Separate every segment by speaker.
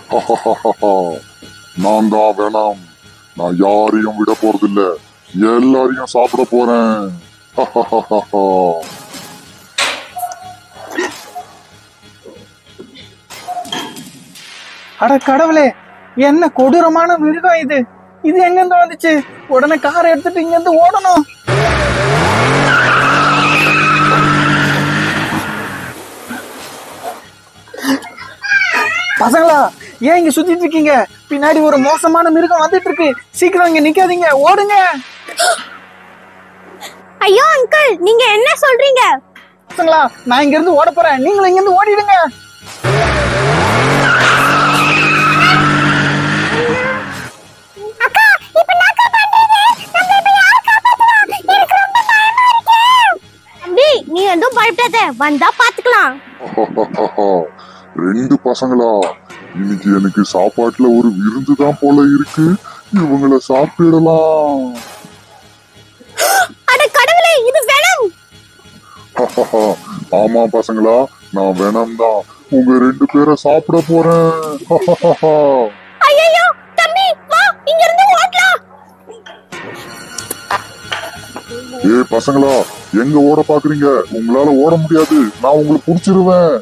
Speaker 1: நான் தான் வேணாம் நான் யாரையும் விட போறதில்ல எல்லாரையும் சாப்பிட போறேன்
Speaker 2: அட கடவுளே என்ன கொடூரமான மிருகம் இது இது எங்க இருந்து வந்துச்சு உடனே காரை எடுத்துட்டு இங்க இருந்து ஓடணும் பசங்களா ஏன் இங்க சுத்திட்டு இருக்கீங்க பின்னாடி ஒரு மோசமான மிருகம் வந்துட்டு இருக்கு சீக்கிரம் இங்க நிக்காதீங்க ஓடுங்க
Speaker 3: ஐயோ அங்கிள் நீங்க என்ன சொல்றீங்க
Speaker 2: பசங்களா நான் இங்க இருந்து ஓட போறேன் நீங்களும் இங்க இருந்து ஓடிடுங்க
Speaker 3: அக்கா இப்போ நாக்க பண்றது நம்ம இப்ப யார் காப்பாத்தலாம் எனக்கு ரொம்ப பயமா இருக்கு தம்பி நீ எதுவும் பயப்படாத வந்தா பாத்துக்கலாம்
Speaker 1: ரெண்டு பசங்களா இன்னைக்கு எனக்கு சாப்பாட்டுல ஒரு விருந்து தான் போல இருக்கு இவங்கள சாப்பிடலாம்
Speaker 3: அட கடவுளே இது வேணும்
Speaker 1: ஆமா பசங்களா நான் வேணாம் தான் உங்க ரெண்டு பேரை சாப்பிட போறேன்
Speaker 3: ஐயோ தம்பி வா இங்க இருந்து ஓடலாம்
Speaker 1: ஏ பசங்களா எங்க ஓட பாக்குறீங்க உங்களால ஓட முடியாது நான் உங்களை புடிச்சிருவேன்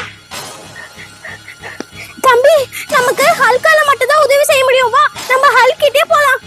Speaker 3: தம்பி நமக்கு ஹல்கால மட்டும் தான் உதவி செய்ய முடியும் வா நம்ம ஹல்கிட்டே போலாம்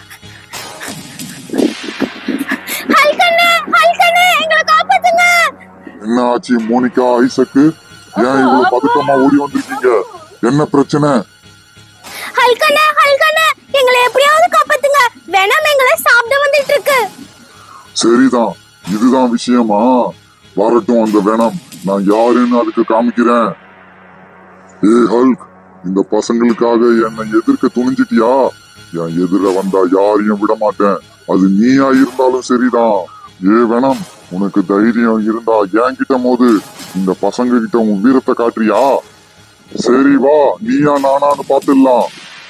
Speaker 3: ஹல்கண்ணே ஹல்கண்ணே எங்களை காப்பாத்துங்க
Speaker 1: என்ன ஆச்சு மோனிகா ஐசக்கு ஏன் இவ்வளவு பதட்டமா ஓடி வந்திருக்கீங்க என்ன பிரச்சனை
Speaker 3: ஹல்கண்ணே ஹல்கண்ணே எங்களை எப்படியாவது காப்பாத்துங்க வேணாம் எங்களை சாப்பிட வந்துட்டு இருக்கு
Speaker 1: சரிதான் இதுதான் விஷயமா வரட்டும் அந்த வேணாம் நான் யாருன்னு அதுக்கு காமிக்கிறேன் ஏ ஹல்க் இந்த பசங்களுக்காக என்னை எதிர்க்க துணிஞ்சிட்டியா என் எதிர வந்தா யாரையும் விட மாட்டேன் அது நீயா இருந்தாலும் சரிதான் ஏ வேணாம் உனக்கு தைரியம் இருந்தா என்கிட்ட மோது இந்த பசங்க கிட்ட உன் வீரத்தை காட்டுறியா சரி வா நீயா நானான்னு பாத்துடலாம்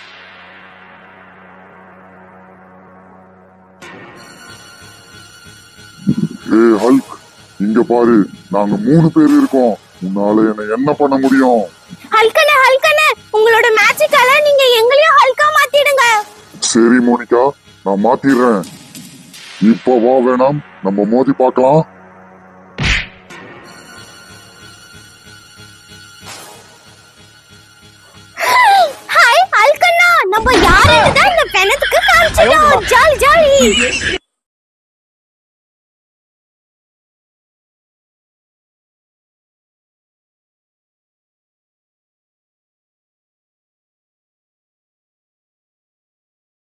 Speaker 1: ஏ ஹல்க் இங்க பாரு நாங்க மூணு பேர் இருக்கோம் உன்னால என்ன என்ன பண்ண முடியும்
Speaker 3: ஹல்கண்ணே ஹல்கண்ணே உங்களோட மேஜிக்கால நீங்க எங்களையும் ஹல்கா மாத்திடுங்க
Speaker 1: சரி மோனிகா நான் மாத்திடுறேன் இப்ப வா வேணாம் நம்ம மோதி பார்க்கலாம்
Speaker 3: ஹாய் ஹல்கண்ணா நம்ம யாருன்னு தான் இந்த பெணத்துக்கு காமிச்சிட்டோம் ஜாலி ஜாலி